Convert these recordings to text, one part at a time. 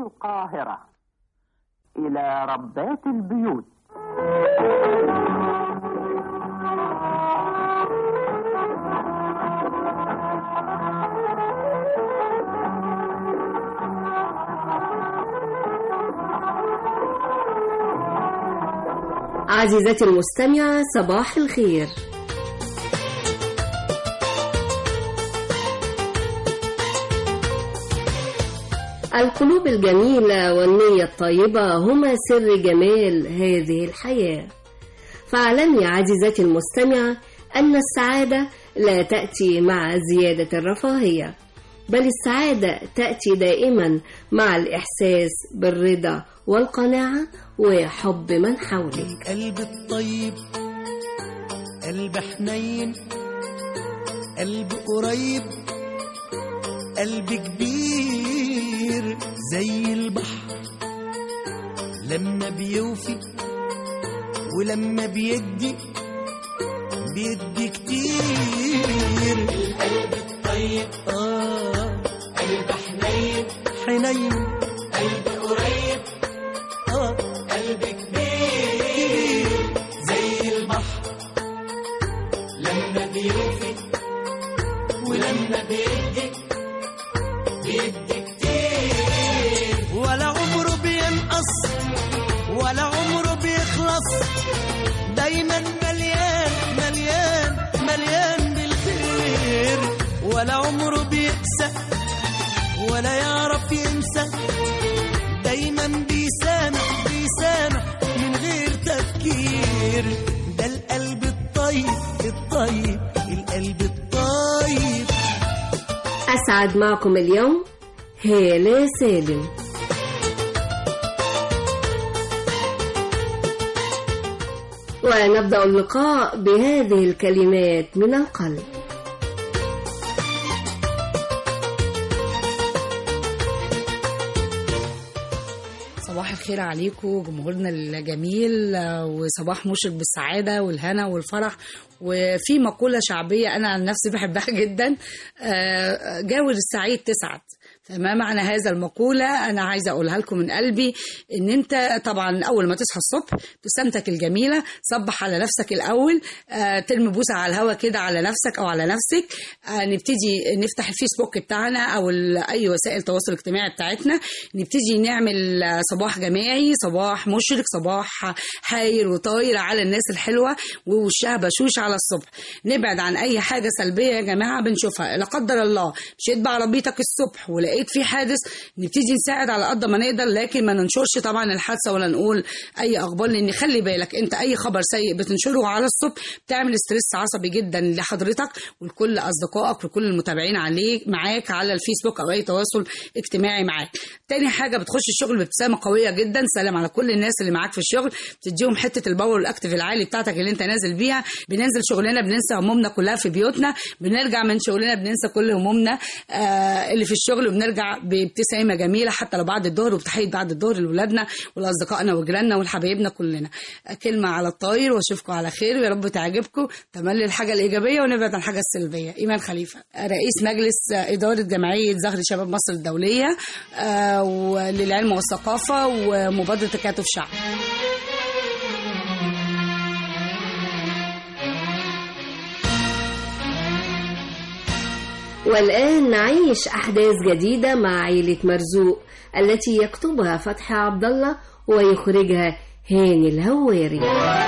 القاهرة إلى ربات البيوت عزيزتي المستمعة صباح الخير القلوب الجميلة والنية الطيبة هما سر جمال هذه الحياة فاعلمي عزيزتي المستمعة أن السعادة لا تأتي مع زيادة الرفاهية بل السعادة تأتي دائما مع الإحساس بالرضا والقناعة وحب من حولك قلب الطيب قلب حنين قلب قريب قلب كبير زي البحر لما بيوفي ولما بيدي بيدي كتير القلب الطيب اه قلب حنين حنين قلب قريب اه قلب كبير زي البحر لما بيوفي ولما بيدي بيدي كتير ولا عمره بينقص ولا عمره بيخلص دايما مليان مليان مليان بالخير ولا عمره بيقسى ولا يعرف ينسى دايما بيسامح بيسامح من غير تفكير ده القلب الطيب الطيب القلب الطيب أسعد معكم اليوم هالة سالم ونبدأ اللقاء بهذه الكلمات من القلب صباح الخير عليكم جمهورنا الجميل آه، وصباح مشرق بالسعادة والهنا والفرح وفي مقولة شعبية أنا عن نفسي بحبها جدا آه، جاور السعيد تسعد فما معنى هذا المقولة أنا عايزة أقولها لكم من قلبي إن أنت طبعا أول ما تصحى الصبح ابتسامتك الجميلة صبح على نفسك الأول آه، ترمي بوسة على الهوا كده على نفسك أو على نفسك آه، نبتدي نفتح الفيسبوك بتاعنا أو ال- أي وسائل التواصل الاجتماعي بتاعتنا نبتدي نعمل آه، صباح جماعي صباح مشرق صباح حاير وطاير على الناس الحلوة ووشها بشوش على الصبح نبعد عن أي حاجة سلبية يا جماعة بنشوفها لا قدر الله مشيت بعربيتك الصبح ولقيت في حادث نبتدي نساعد على قد ما نقدر لكن ما ننشرش طبعا الحادثة ولا نقول أي أخبار لأن خلي بالك أنت أي خبر سيء بتنشره على الصبح بتعمل ستريس عصبي جدا لحضرتك ولكل أصدقائك ولكل المتابعين عليك معاك على الفيسبوك أو أي تواصل اجتماعي معاك تاني حاجة بتخش الشغل بابتسامة قوية جدا سلام على كل الناس اللي معاك في الشغل بتديهم حتة الباور والاكتف العالي بتاعتك اللي انت نازل بيها بننزل شغلنا بننسى همومنا كلها في بيوتنا بنرجع من شغلنا بننسى كل همومنا آه اللي في الشغل وبنرجع بابتسامة جميلة حتى لو بعد الظهر وبتحية بعد الظهر لولادنا ولأصدقائنا وجيراننا ولحبايبنا كلنا آه، كلمة على الطاير واشوفكم على خير ويا رب تعجبكم تملي الحاجة الإيجابية ونبعد عن الحاجة السلبية إيمان خليفة آه، رئيس مجلس آه، إدارة جمعية زهر شباب مصر الدولية آه، وللعلم والثقافة ومبادرة تكاتف شعب والآن نعيش أحداث جديدة مع عيلة مرزوق التي يكتبها فتحي عبد الله ويخرجها هاني الهواري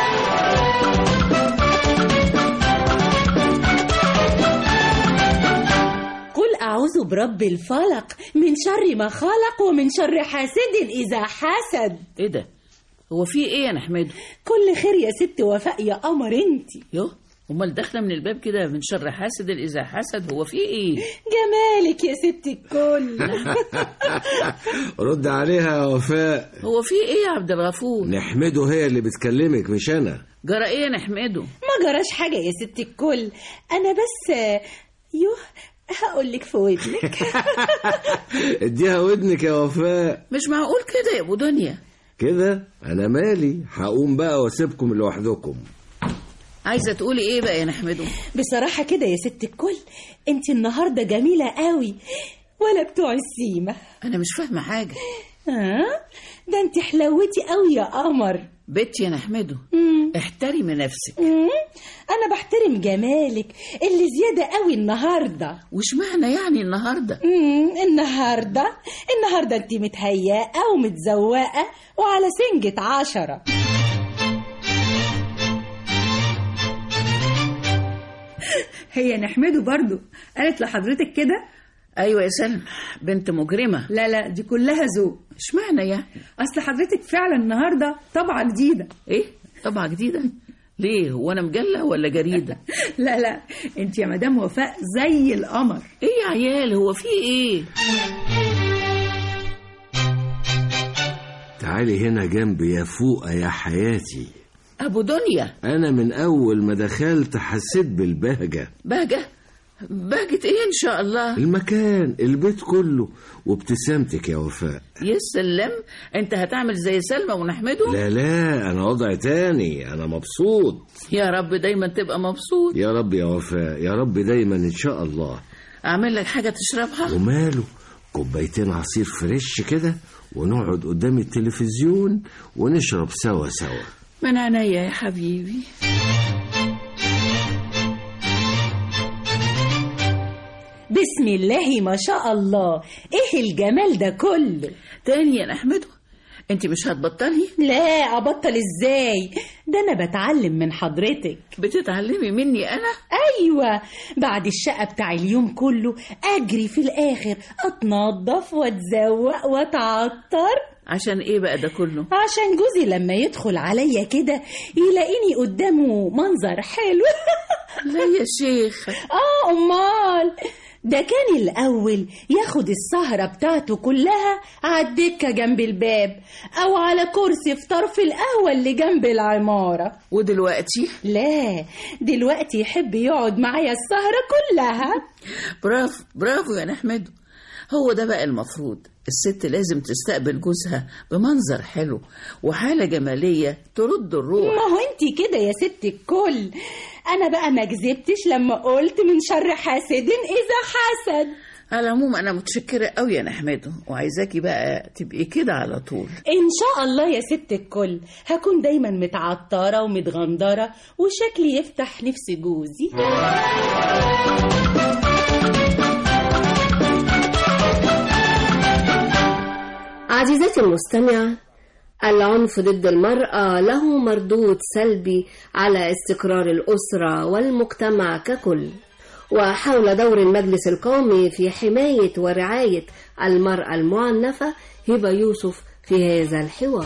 قل أعوذ برب الفلق من شر ما خلق ومن شر حاسد إذا حسد ايه ده هو في ايه يا نحمده كل خير يا ست وفاء يا قمر انتي يوه امال داخله من الباب كده من شر حاسد اذا حسد هو في ايه جمالك يا ست الكل رد عليها يا وفاء هو في ايه يا عبد الغفور نحمده هي اللي بتكلمك مش انا جرى ايه يا نحمده ما جراش حاجة يا ست الكل أنا بس يوه هقول لك في ودنك اديها ودنك يا وفاء مش معقول كده يا ابو دنيا كده انا مالي هقوم بقى واسيبكم لوحدكم عايزه تقولي ايه بقى يا نحمده بصراحة كده يا ست الكل انت النهاردة جميلة قوي ولا بتوع السيمة انا مش فاهمه حاجه ها ده انت حلوتي قوي يا قمر بنتي يا نحمده مم. احترمي نفسك مم. انا بحترم جمالك اللي زيادة قوي النهاردة وش معنى يعني النهارده مم. النهاردة النهاردة انت متهيئة ومتزوقة وعلى سنجة عشرة هي نحمده برضو قالت لحضرتك كده ايوه يا سلمى بنت مجرمه لا لا دي كلها ذوق ايش معنى يعني اصل حضرتك فعلا النهارده طبعه جديده ايه طبعه جديده ليه هو انا مجله ولا جريده لا لا انت يا مدام وفاء زي القمر ايه يا عيال هو في ايه تعالي هنا جنبي يا فوقة يا حياتي ابو دنيا أنا من أول ما دخلت حسيت بالبهجة بهجه بهجه ايه ان شاء الله المكان البيت كله وابتسامتك يا وفاء يا سلام انت هتعمل زي سلمى ونحمده لا لا أنا وضع تاني أنا مبسوط يا رب دايما تبقى مبسوط يا رب يا وفاء يا رب دايما إن شاء الله اعمل لك حاجه تشربها وماله كوبايتين عصير فريش كده ونقعد قدام التلفزيون ونشرب سوا سوا من عينيا يا حبيبي بسم الله ما شاء الله ايه الجمال ده كله تاني يا نحمده انت مش هتبطلي لا ابطل ازاي ده انا بتعلم من حضرتك بتتعلمي مني انا ايوه بعد الشقه بتاع اليوم كله اجري في الاخر اتنضف واتزوق واتعطر عشان ايه بقى ده كله عشان جوزي لما يدخل عليا كده يلاقيني قدامه منظر حلو لا يا شيخ اه امال ده كان الاول ياخد السهره بتاعته كلها على الدكه جنب الباب او على كرسي في طرف القهوه اللي جنب العماره ودلوقتي لا دلوقتي يحب يقعد معايا السهره كلها برافو برافو يا نحمده هو ده بقى المفروض الست لازم تستقبل جوزها بمنظر حلو وحالة جمالية ترد الروح ما هو انت كده يا ست الكل انا بقى ما كذبتش لما قلت من شر حاسد اذا حسد على العموم أنا متشكرة قوي يا نحمده وعايزاكي بقى تبقي كده على طول ان شاء الله يا ست الكل هكون دايما متعطره ومتغندره وشكلي يفتح نفس جوزي عزيزتي المستمعة العنف ضد المرأة له مردود سلبي على استقرار الأسرة والمجتمع ككل وحول دور المجلس القومي في حماية ورعاية المرأة المعنفة هبة يوسف في هذا الحوار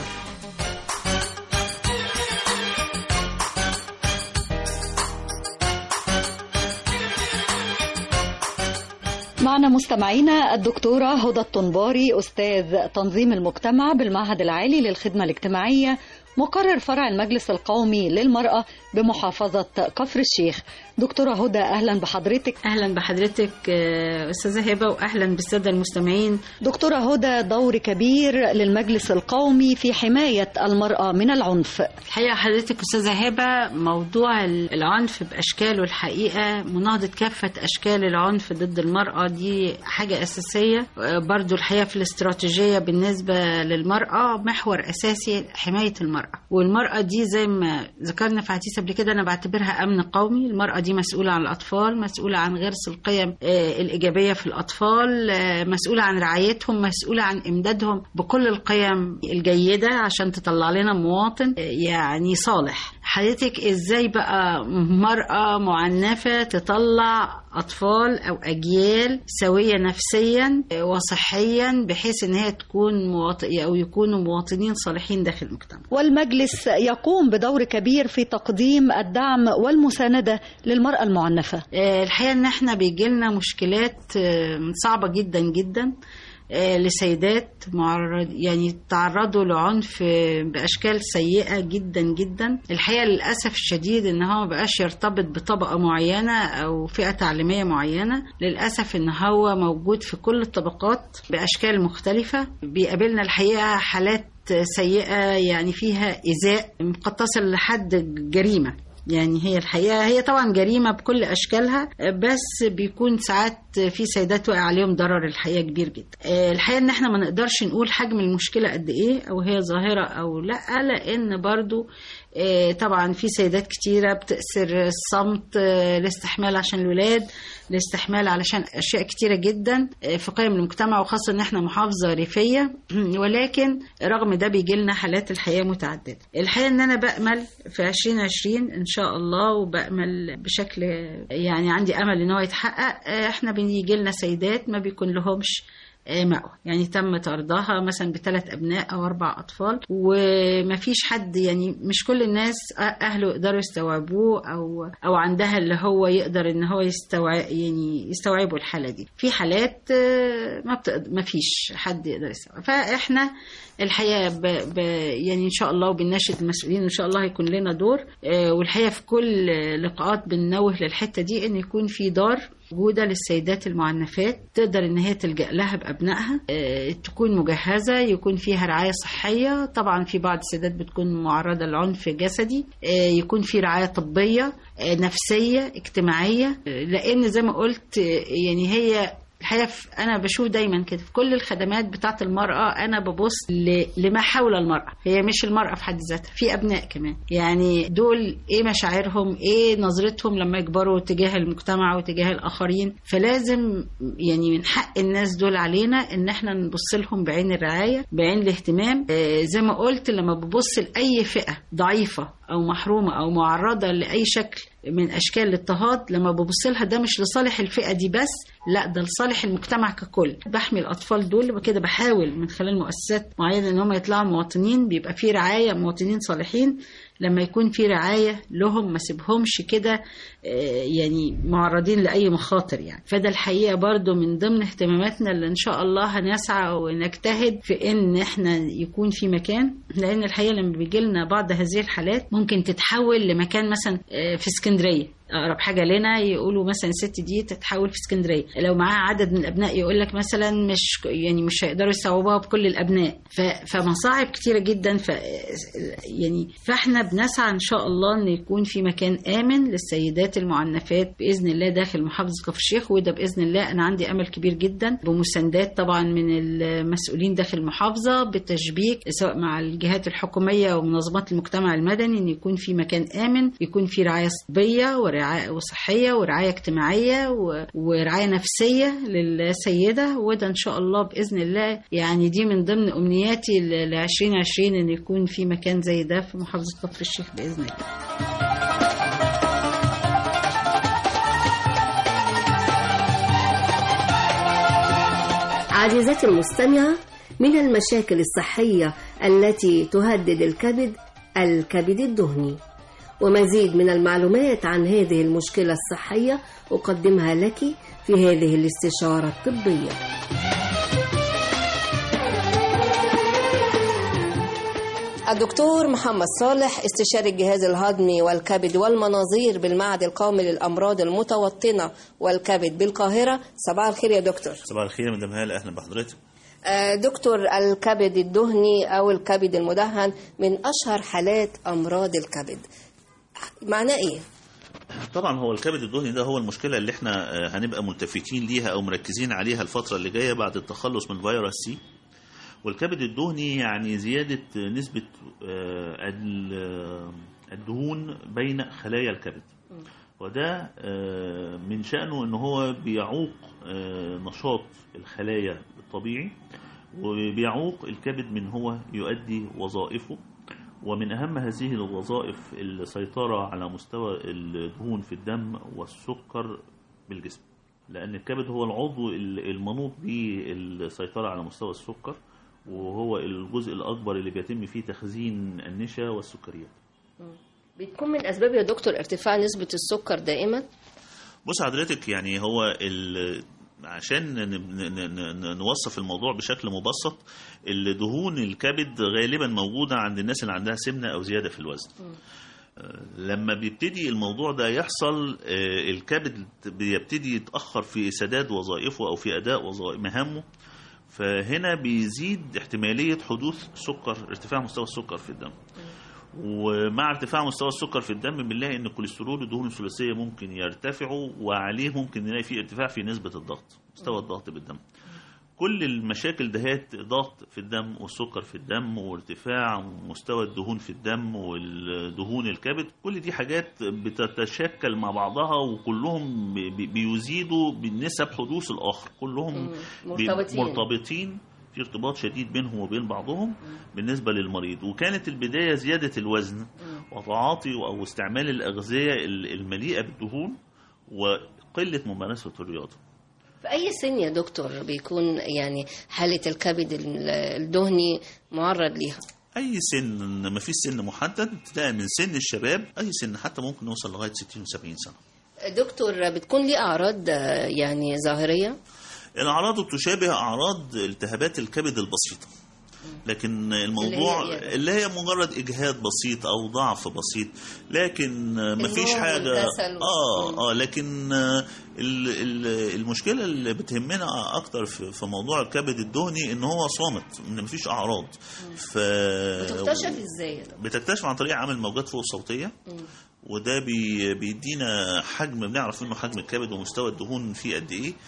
معنا مستمعينا الدكتورة هدى الطنباري أستاذ تنظيم المجتمع بالمعهد العالي للخدمة الاجتماعية مقرر فرع المجلس القومي للمرأة بمحافظة كفر الشيخ دكتورة هدى أهلا بحضرتك اهلا بحضرتك آه، استاذه هبه واهلا بالساده المستمعين دكتورة هدى دور كبير للمجلس القومي في حماية المرأة من العنف الحقيقه حضرتك استاذه هبه موضوع ال- العنف باشكاله الحقيقه مناهضه كافه اشكال العنف ضد المراه دي حاجه اساسيه آه، برضو الحقيقه في الاستراتيجيه بالنسبه للمراه محور اساسي حمايه المراه والمراه دي زي ما ذكرنا في حديث قبل كده انا بعتبرها امن قومي المراه دي مسؤوله عن الاطفال مسؤوله عن غرس القيم آه، الايجابيه في الاطفال آه، مسؤوله عن رعايتهم مسؤوله عن امدادهم بكل القيم الجيده عشان تطلع لنا مواطن آه، يعني صالح حضرتك ازاي بقى مرأة معنفة تطلع أطفال أو أجيال سوية نفسيا آه، وصحيا بحيث إن هي تكون مواطن أو يكونوا مواطنين صالحين داخل المجتمع والمجلس يقوم بدور كبير في تقديم الدعم والمساندة للمرأة المعنفة آه، الحقيقة إن إحنا بيجيلنا مشكلات آه، صعبة جدا جدا آه، لسيدات معرض يعني تعرضوا لعنف آه، بأشكال سيئة جدا جدا الحقيقة للأسف الشديد إن هو مبقاش يرتبط بطبقة معينة أو فئة تعليمية معينة للأسف إن هو موجود في كل الطبقات بأشكال مختلفة بيقابلنا الحقيقة حالات سيئة يعني فيها إيذاء قد تصل لحد جريمة يعني هي الحقيقه هي طبعا جريمه بكل اشكالها بس بيكون ساعات في سيدات واقع عليهم ضرر الحقيقه كبير جدا آه، الحقيقه ان احنا ما نقدرش نقول حجم المشكله قد ايه او هي ظاهره او لا لان برضو آه، طبعا في سيدات كتيره بتأثر الصمت آه، الاستحمال عشان الولاد الاستحمال علشان اشياء كتيره جدا آه، في قيم المجتمع وخاصه ان احنا محافظه ريفيه ولكن رغم ده بيجي لنا حالات الحياه متعدده الحقيقه ان انا بامل في 2020 ان شاء الله وبامل بشكل يعني عندي امل ان هو يتحقق آه، احنا بيجي لنا سيدات ما بيكون لهمش آه، مأوى يعني تم طردها مثلا بثلاث أبناء أو أربع أطفال ومفيش حد يعني مش كل الناس أ- أهله يقدروا يستوعبوه أو أو عندها اللي هو يقدر إن هو يستوعب يعني يستوعبوا الحالة دي في حالات آه، ما بتقدر ما فيش حد يقدر يستوعب فإحنا الحقيقة ب... ب... يعني إن شاء الله وبنناشد المسؤولين إن شاء الله هيكون لنا دور آه، والحقيقة في كل لقاءات بننوه للحتة دي إن يكون في دار موجودة للسيدات المعنفات تقدر إن هي تلجأ لها بأبنائها آه، تكون مجهزة يكون فيها رعاية صحية طبعا في بعض السيدات بتكون معرضة لعنف جسدي آه، يكون في رعاية طبية آه، نفسية اجتماعية آه، لأن زي ما قلت آه، يعني هي الحقيقه في- انا بشوف دايما كده في كل الخدمات بتاعه المراه انا ببص ل- لما حول المراه هي مش المراه في حد ذاتها في ابناء كمان يعني دول ايه مشاعرهم ايه نظرتهم لما يكبروا تجاه المجتمع وتجاه الاخرين فلازم يعني من حق الناس دول علينا ان احنا نبص لهم بعين الرعايه بعين الاهتمام آه، زي ما قلت لما ببص لاي فئه ضعيفه او محرومه او معرضه لاي شكل من اشكال الاضطهاد لما ببص لها ده مش لصالح الفئه دي بس لا ده لصالح المجتمع ككل بحمي الاطفال دول يبقى كده بحاول من خلال مؤسسات معينه ان هم يطلعوا مواطنين بيبقى في رعايه مواطنين صالحين لما يكون في رعايه لهم ما سيبهمش كده آه، يعني معرضين لاي مخاطر يعني فده الحقيقه برضو من ضمن اهتماماتنا اللي ان شاء الله هنسعى ونجتهد في ان احنا يكون في مكان لان الحقيقه لما بيجي لنا بعض هذه الحالات ممكن تتحول لمكان مثلا آه، في اسكندريه اقرب حاجه لنا يقولوا مثلا الست دي تتحول في اسكندريه لو معاه عدد من الابناء يقول لك مثلا مش يعني مش هيقدروا يستوعبوها بكل الابناء ف- فمصاعب كتيره جدا ف يعني فاحنا بنسعى ان شاء الله ان يكون في مكان امن للسيدات المعنفات باذن الله داخل محافظه كفر الشيخ وده باذن الله انا عندي امل كبير جدا بمساندات طبعا من المسؤولين داخل المحافظه بالتشبيك سواء مع الجهات الحكوميه ومنظمات المجتمع المدني ان يكون في مكان امن يكون في رعايه طبيه ورعايه وصحيه ورعايه اجتماعيه و- ورعايه نفسيه للسيده وده ان شاء الله باذن الله يعني دي من ضمن امنياتي ل 2020 ان يكون في مكان زي ده في محافظه كفر الشيخ باذن الله عزيزتي المستمعة من المشاكل الصحية التي تهدد الكبد الكبد الدهني ومزيد من المعلومات عن هذه المشكلة الصحية أقدمها لك في هذه الاستشارة الطبية الدكتور محمد صالح استشاري الجهاز الهضمي والكبد والمناظير بالمعهد القومي للأمراض المتوطنة والكبد بالقاهرة صباح الخير يا دكتور صباح الخير يا مدام هاله اهلا بحضرتك آه، دكتور الكبد الدهني أو الكبد المدهن من أشهر حالات أمراض الكبد معناه إيه؟ طبعا هو الكبد الدهني ده هو المشكله اللي احنا آه، هنبقى ملتفتين ليها او مركزين عليها الفتره اللي جايه بعد التخلص من فيروس سي والكبد الدهني يعني زياده نسبه آه، ال- آه، الدهون بين خلايا الكبد وده آه، من شأنه ان هو بيعوق آه، نشاط الخلايا الطبيعي وبيعوق الكبد من هو يؤدي وظائفه ومن أهم هذه الوظائف السيطرة على مستوى الدهون في الدم والسكر بالجسم لأن الكبد هو العضو المنوط بالسيطرة على مستوى السكر وهو الجزء الأكبر اللي بيتم فيه تخزين النشا والسكريات بتكون من أسباب يا دكتور ارتفاع نسبة السكر دائما؟ بص حضرتك يعني هو ال... عشان ن- ن- ن- نوصف الموضوع بشكل مبسط الدهون الكبد غالبا موجودة عند الناس اللي عندها سمنة أو زيادة في الوزن لما بيبتدي الموضوع ده يحصل آه، الكبد بيبتدي يتأخر في سداد وظائفه أو في أداء وظائف مهامه فهنا بيزيد احتمالية حدوث سكر ارتفاع مستوى السكر في الدم ومع ارتفاع مستوى السكر في الدم بنلاقي ان الكوليسترول والدهون الثلاثيه ممكن يرتفعوا وعليه ممكن نلاقي فيه ارتفاع في نسبه الضغط مستوى الضغط بالدم كل المشاكل دهات ضغط في الدم والسكر في الدم وارتفاع مستوى الدهون في الدم والدهون الكبد كل دي حاجات بتتشكل مع بعضها وكلهم بي- بيزيدوا بالنسب حدوث الآخر كلهم بي- مرتبطين. مرتبطين في ارتباط شديد بينهم وبين بعضهم بالنسبة للمريض وكانت البداية زيادة الوزن وتعاطي أو استعمال الأغذية المليئة بالدهون وقلة ممارسة الرياضة في أي سن يا دكتور بيكون يعني حالة الكبد ال- الدهني معرض ليها اي سن ما فيش سن محدد تلاقي من سن الشباب اي سن حتى ممكن نوصل لغايه 60 و70 سنه دكتور بتكون ليه أعراض آه، يعني ظاهرية الاعراض تشابه اعراض التهابات الكبد البسيطه لكن الموضوع اللي هي إيه؟ اللي هي مجرد اجهاد بسيط او ضعف بسيط لكن ما فيش النوم حاجه والكسل. اه اه لكن آه، ال- ال- المشكله اللي بتهمنا اكتر في في موضوع الكبد الدهني ان هو صامت ان ما فيش اعراض ف بتكتشف ازاي يا دكتور؟ بتكتشف عن طريق عمل موجات فوق الصوتيه وده بي بيدينا حجم بنعرف منه حجم الكبد ومستوى الدهون فيه قد ايه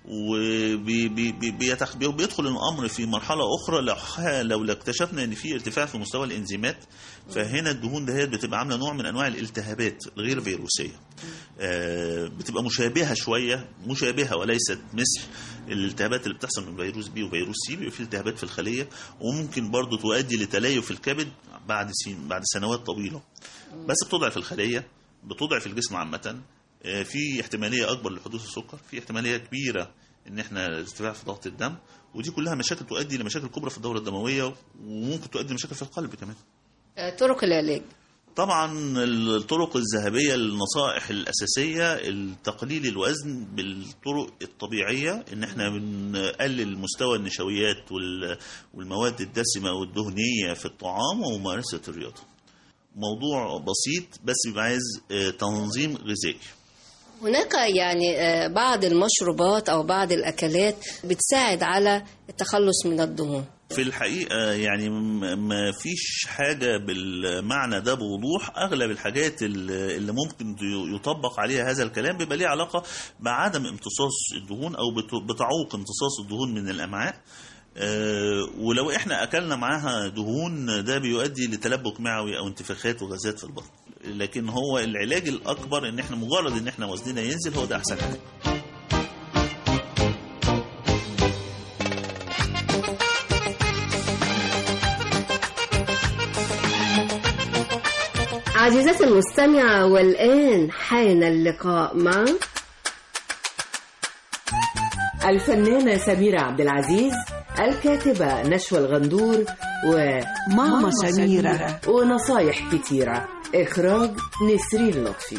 وبيدخل الامر في مرحله اخرى لو ح- لو اكتشفنا ان في ارتفاع في مستوى الانزيمات فهنا الدهون دهيت بتبقى عامله نوع من انواع الالتهابات الغير فيروسيه آه، بتبقى مشابهه شويه مشابهه وليست مثل الالتهابات اللي بتحصل من فيروس بي وفيروس سي بيبقى في التهابات في الخليه وممكن برضو تؤدي لتليف الكبد بعد سن بعد سنوات طويله بس بتضعف الخليه بتضعف الجسم عامه آه، في احتماليه اكبر لحدوث السكر في احتماليه كبيره ان احنا ارتفاع في ضغط الدم ودي كلها مشاكل تؤدي لمشاكل كبرى في الدوره الدمويه وممكن تؤدي لمشاكل في القلب كمان آه، طرق العلاج طبعا الطرق الذهبية النصائح الأساسية تقليل الوزن بالطرق الطبيعية إن احنا بنقلل مستوى النشويات وال- والمواد الدسمة والدهنية في الطعام وممارسة الرياضة موضوع بسيط بس بيبقى عايز آه، تنظيم غذائي هناك يعني آه، بعض المشروبات أو بعض الأكلات بتساعد على التخلص من الدهون في الحقيقة يعني م- ما فيش حاجة بالمعنى ده بوضوح أغلب الحاجات اللي اللي ممكن ت- يطبق عليها هذا الكلام بيبقى ليه علاقة بعدم امتصاص الدهون أو بت- بتعوق امتصاص الدهون من الأمعاء آه، ولو احنا اكلنا معاها دهون ده بيؤدي لتلبك معوي او انتفاخات وغازات في البطن لكن هو العلاج الاكبر ان احنا مجرد ان احنا وزننا ينزل هو ده احسن حاجه عزيزتي المستمعة والآن حان اللقاء مع الفنانة سميرة عبد العزيز الكاتبة نشوى الغندور وماما سميرة ونصايح كتيرة إخراج نسرين لطفي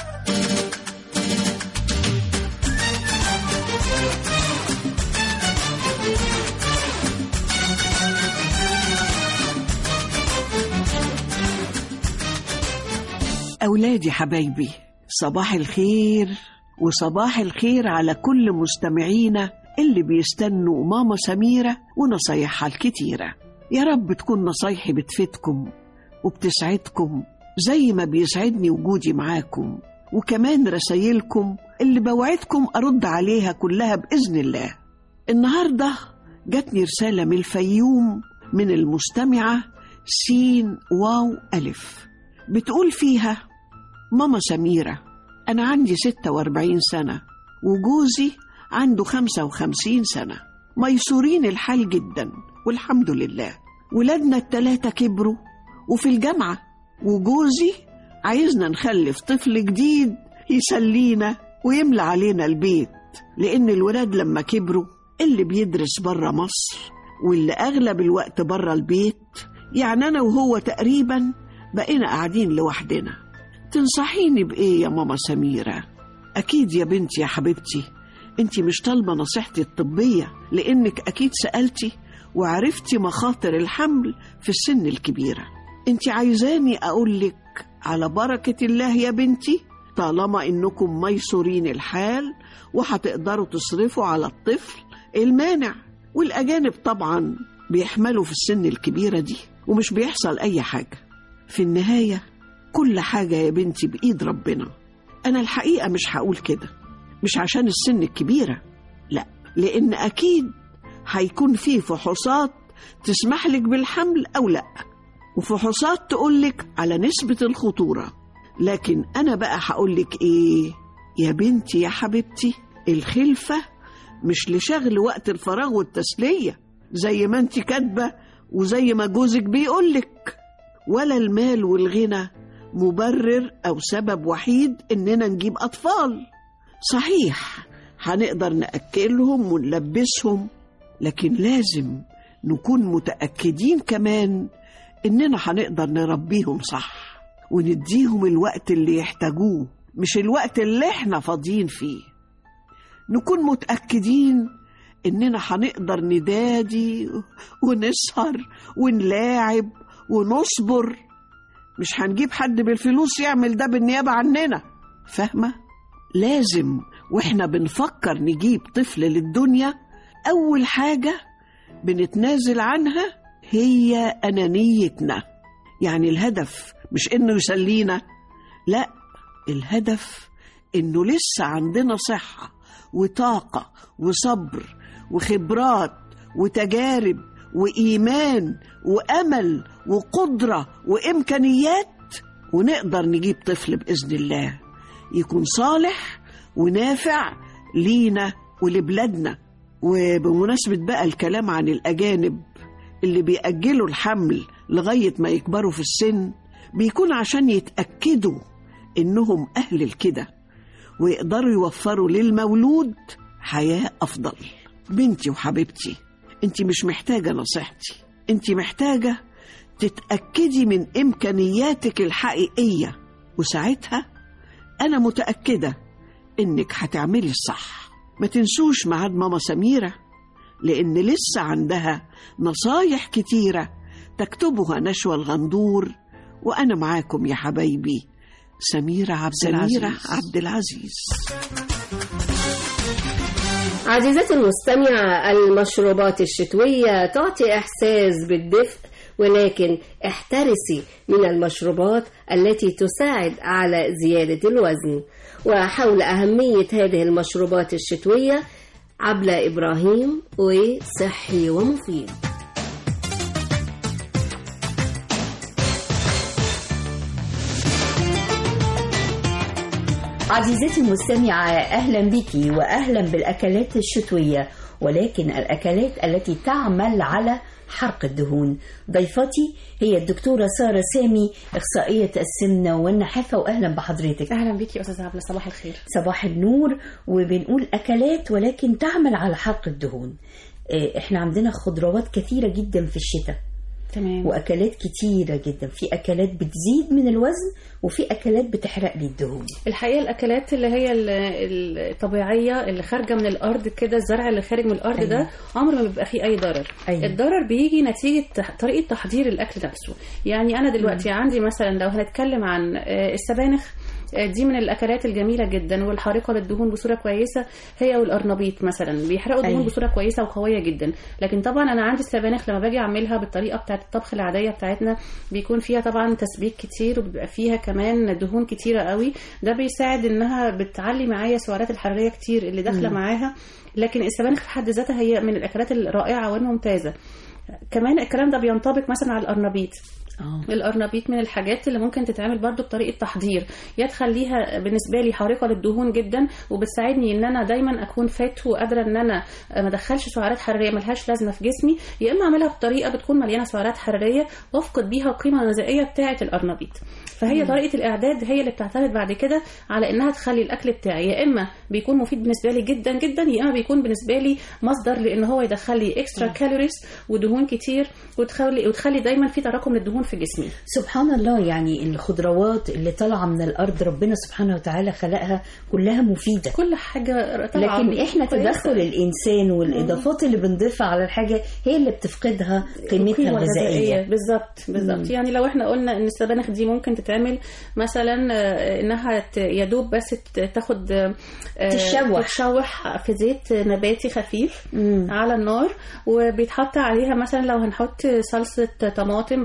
أولادي حبايبي صباح الخير وصباح الخير على كل مستمعينا اللي بيستنوا ماما سميرة ونصايحها الكتيرة يا رب تكون نصايحي بتفيدكم وبتسعدكم زي ما بيسعدني وجودي معاكم وكمان رسايلكم اللي بوعدكم أرد عليها كلها بإذن الله النهاردة جاتني رسالة من الفيوم من المستمعة سين واو ألف بتقول فيها ماما سميرة أنا عندي 46 سنة وجوزي عنده 55 سنة ميسورين الحال جدا والحمد لله ولادنا التلاتة كبروا وفي الجامعة وجوزي عايزنا نخلف طفل جديد يسلينا ويملى علينا البيت لأن الولاد لما كبروا اللي بيدرس برا مصر واللي أغلب الوقت برا البيت يعني أنا وهو تقريبا بقينا قاعدين لوحدنا تنصحيني بإيه يا ماما سميرة؟ أكيد يا بنتي يا حبيبتي أنت مش طالبة نصيحتي الطبية لأنك أكيد سألتي وعرفتي مخاطر الحمل في السن الكبيرة أنت عايزاني أقولك على بركة الله يا بنتي طالما إنكم ميسورين الحال وهتقدروا تصرفوا على الطفل المانع والأجانب طبعا بيحملوا في السن الكبيرة دي ومش بيحصل أي حاجة في النهاية كل حاجة يا بنتي بإيد ربنا أنا الحقيقة مش هقول كده مش عشان السن الكبيرة لا لأن أكيد هيكون في فحوصات تسمح لك بالحمل أو لا وفحوصات تقولك على نسبة الخطورة لكن أنا بقى هقولك إيه يا بنتي يا حبيبتي الخلفة مش لشغل وقت الفراغ والتسلية زي ما انت كاتبة وزي ما جوزك بيقولك ولا المال والغنى مبرر أو سبب وحيد إننا نجيب أطفال صحيح هنقدر نأكلهم ونلبسهم لكن لازم نكون متأكدين كمان إننا هنقدر نربيهم صح ونديهم الوقت اللي يحتاجوه مش الوقت اللي احنا فاضيين فيه نكون متأكدين إننا هنقدر ندادي ونسهر ونلاعب ونصبر مش هنجيب حد بالفلوس يعمل ده بالنيابة عننا فاهمة؟ لازم واحنا بنفكر نجيب طفل للدنيا أول حاجة بنتنازل عنها هي أنانيتنا يعني الهدف مش إنه يسلينا لا الهدف إنه لسه عندنا صحة وطاقة وصبر وخبرات وتجارب وإيمان وأمل وقدرة وإمكانيات ونقدر نجيب طفل بإذن الله يكون صالح ونافع لينا ولبلادنا وبمناسبة بقى الكلام عن الأجانب اللي بيأجلوا الحمل لغاية ما يكبروا في السن بيكون عشان يتأكدوا إنهم أهل الكده ويقدروا يوفروا للمولود حياة أفضل بنتي وحبيبتي انت مش محتاجة نصيحتي انت محتاجة تتأكدي من إمكانياتك الحقيقية وساعتها أنا متأكدة إنك هتعملي الصح ما تنسوش ميعاد ماما سميرة لأن لسه عندها نصايح كتيرة تكتبها نشوى الغندور وأنا معاكم يا حبايبي سميرة عبد العزيز سميرة عبد العزيز عزيزتي المستمعة المشروبات الشتوية تعطي إحساس بالدفء ولكن احترسي من المشروبات التي تساعد على زيادة الوزن وحول أهمية هذه المشروبات الشتوية عبلة إبراهيم وصحي ومفيد عزيزتي المستمعة أهلا بك وأهلا بالأكلات الشتوية ولكن الأكلات التي تعمل على حرق الدهون ضيفتي هي الدكتورة سارة سامي إخصائية السمنة والنحافة وأهلا بحضرتك أهلا بك يا أستاذة عبلة صباح الخير صباح النور وبنقول أكلات ولكن تعمل على حرق الدهون إحنا عندنا خضروات كثيرة جدا في الشتاء تمام واكلات كتيره جدا في اكلات بتزيد من الوزن وفي اكلات بتحرق لي الدهون الحقيقه الاكلات اللي هي الطبيعيه اللي خارجه من الارض كده الزرع اللي خارج من الارض أيوة. ده عمره ما بيبقى فيه اي ضرر أيوة. الضرر بيجي نتيجه طريقه تحضير الاكل نفسه يعني انا دلوقتي مم. عندي مثلا لو هنتكلم عن السبانخ دي من الاكلات الجميله جدا والحارقه للدهون بصوره كويسه هي والقرنبيط مثلا بيحرقوا الدهون أيوة. بصوره كويسه وقويه جدا لكن طبعا انا عندي السبانخ لما باجي اعملها بالطريقه بتاعه الطبخ العاديه بتاعتنا بيكون فيها طبعا تسبيك كتير وبيبقى فيها كمان دهون كتيره قوي ده بيساعد انها بتعلي معايا السعرات الحراريه كتير اللي داخله مم. معاها لكن السبانخ في حد ذاتها هي من الاكلات الرائعه والممتازه كمان الكلام ده بينطبق مثلا على القرنبيط آه. القرنبيط من الحاجات اللي ممكن تتعمل برضو بطريقه تحضير يا تخليها بالنسبه لي حارقه للدهون جدا وبتساعدني ان انا دايما اكون فات وقادره ان انا ما ادخلش سعرات حراريه ملهاش لازمه في جسمي يا اما اعملها بطريقه بتكون مليانه سعرات حراريه وافقد بيها القيمه الغذائيه بتاعه القرنبيط فهي مم. طريقه الاعداد هي اللي بتعتمد بعد كده على انها تخلي الاكل بتاعي يا اما بيكون مفيد بالنسبه لي جدا جدا يا اما بيكون بالنسبه لي مصدر لان هو يدخل لي اكسترا كالوريز ودهون كتير وتخلي وتخلي دايما في تراكم للدهون في جسمي سبحان الله يعني الخضروات اللي طالعه من الارض ربنا سبحانه وتعالى خلقها كلها مفيده كل حاجه طبعا لكن احنا كويسة. تدخل الانسان والاضافات اللي بنضيفها على الحاجه هي اللي بتفقدها قيمتها القيمة الغذائيه بالظبط بالظبط يعني لو احنا قلنا ان السبانخ دي ممكن تتعمل مثلا آه، انها ت- يا دوب بس ت- تاخد آه، تتشوح. تتشوح في زيت نباتي خفيف مم. على النار وبيتحط عليها مثلا لو هنحط صلصه طماطم بس من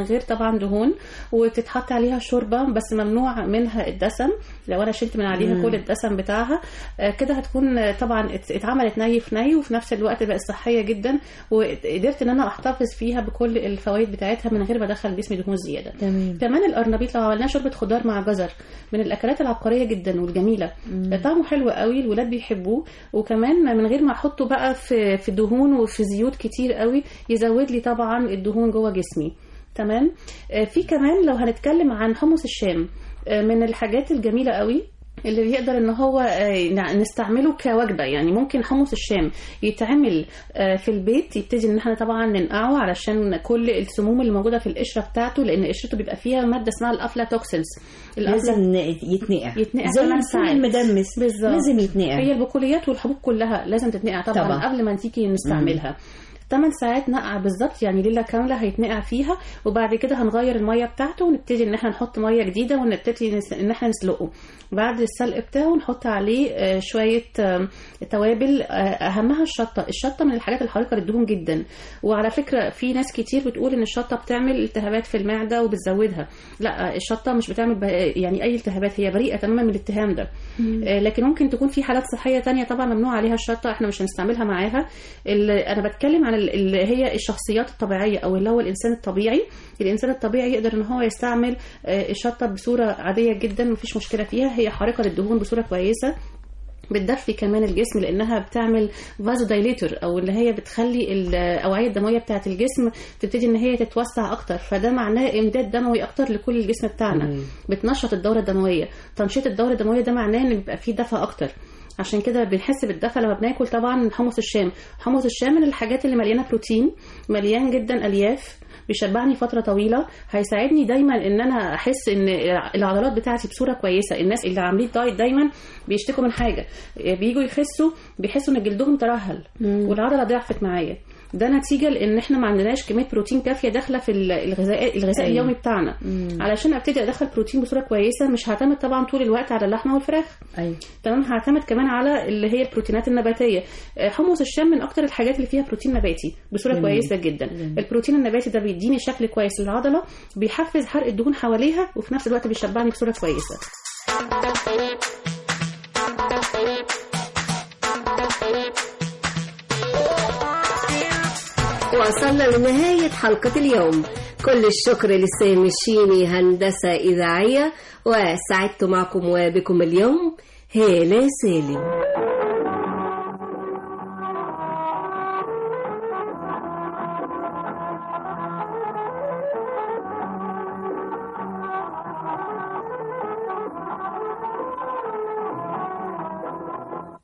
غير طبعا دهون وتتحط عليها شوربه بس ممنوع منها الدسم لو انا شلت من عليها مم. كل الدسم بتاعها آه، كده هتكون آه، طبعا ات- اتعملت ني في ني وفي نفس الوقت بقت صحيه جدا وقدرت ان انا احتفظ فيها بكل الفوائد بتاعتها من غير ما ادخل جسمي دهون زياده تمام كمان القرنبيط لو عملناه شوربه خضار مع جزر من الاكلات العبقريه جدا والجميله طعمه حلو قوي الولاد بيحبوه وكمان من غير ما احطه بقى في في دهون وفي زيوت كتير قوي يزود لي طبعا الدهون جوه جسمي تمام آه، في كمان لو هنتكلم عن حمص الشام آه، من الحاجات الجميله قوي اللي بيقدر ان هو آه، نع- نستعمله كوجبه يعني ممكن حمص الشام يتعمل آه، في البيت يبتدي ان احنا طبعا ننقعه علشان كل السموم اللي موجوده في القشره بتاعته لان قشرته بيبقى فيها ماده اسمها الافلاتوكسينز لازم يتنقع يتنقع زي 8 الفول ساعات المدمس بالظبط لازم يتنقع هي البقوليات والحبوب كلها لازم تتنقع طبعا, طبعا. طبعا. قبل ما تيجي نستعملها 8 ساعات نقع بالظبط يعني ليله كامله هيتنقع فيها وبعد كده هنغير الميه بتاعته ونبتدي ان احنا نحط ميه جديده ونبتدي نس- ان احنا نسلقه بعد السلق بتاعه نحط عليه آه، شويه آم، توابل آه، اهمها الشطه الشطه من الحاجات الحريقه للدهون جدا وعلى فكره في ناس كتير بتقول ان الشطه بتعمل التهابات في المعده وبتزودها لا الشطه مش بتعمل ب- يعني اي التهابات هي بريئه تماما من الاتهام ده آه، لكن ممكن تكون في حالات صحيه تانية طبعا ممنوع عليها الشطه احنا مش هنستعملها معاها ال- انا بتكلم عن ال- اللي هي الشخصيات الطبيعيه او اللي هو الانسان الطبيعي الانسان الطبيعي يقدر ان هو يستعمل آه، الشطه بصوره عاديه جدا مفيش مشكله فيها هي حارقه للدهون بصوره كويسه بتدفي كمان الجسم لانها بتعمل فازو دايليتور او اللي هي بتخلي الاوعيه الدمويه بتاعه الجسم تبتدي ان هي تتوسع اكتر فده معناه امداد دموي اكتر لكل الجسم بتاعنا بتنشط الدوره الدمويه تنشيط الدوره الدمويه ده معناه ان بيبقى فيه دفى اكتر عشان كده بنحس بالدفى لما بناكل طبعا حمص الشام حمص الشام من الحاجات اللي مليانه بروتين مليان جدا الياف بيشبعني فتره طويله هيساعدني دايما ان انا احس ان العضلات بتاعتي بصوره كويسه الناس اللي عاملين دايت دايما بيشتكوا من حاجه بييجوا يخسوا بيحسوا ان جلدهم ترهل والعضله ضعفت معايا ده نتيجه لان احنا ما عندناش كميه بروتين كافيه داخله في الغذاء الغذاء أيوة. اليومي بتاعنا علشان ابتدي ادخل بروتين بصوره كويسه مش هعتمد طبعا طول الوقت على اللحمه والفراخ ايوه تمام هعتمد كمان على اللي هي البروتينات النباتيه آه، حمص الشام من اكتر الحاجات اللي فيها بروتين نباتي بصوره جميل. كويسه جدا جميل. البروتين النباتي ده بيديني شكل كويس للعضله بيحفز حرق الدهون حواليها وفي نفس الوقت بيشبعني بصوره كويسه وصلنا لنهاية حلقة اليوم كل الشكر لسامي الشيني هندسة إذاعية وسعدت معكم وبكم اليوم هالة سالم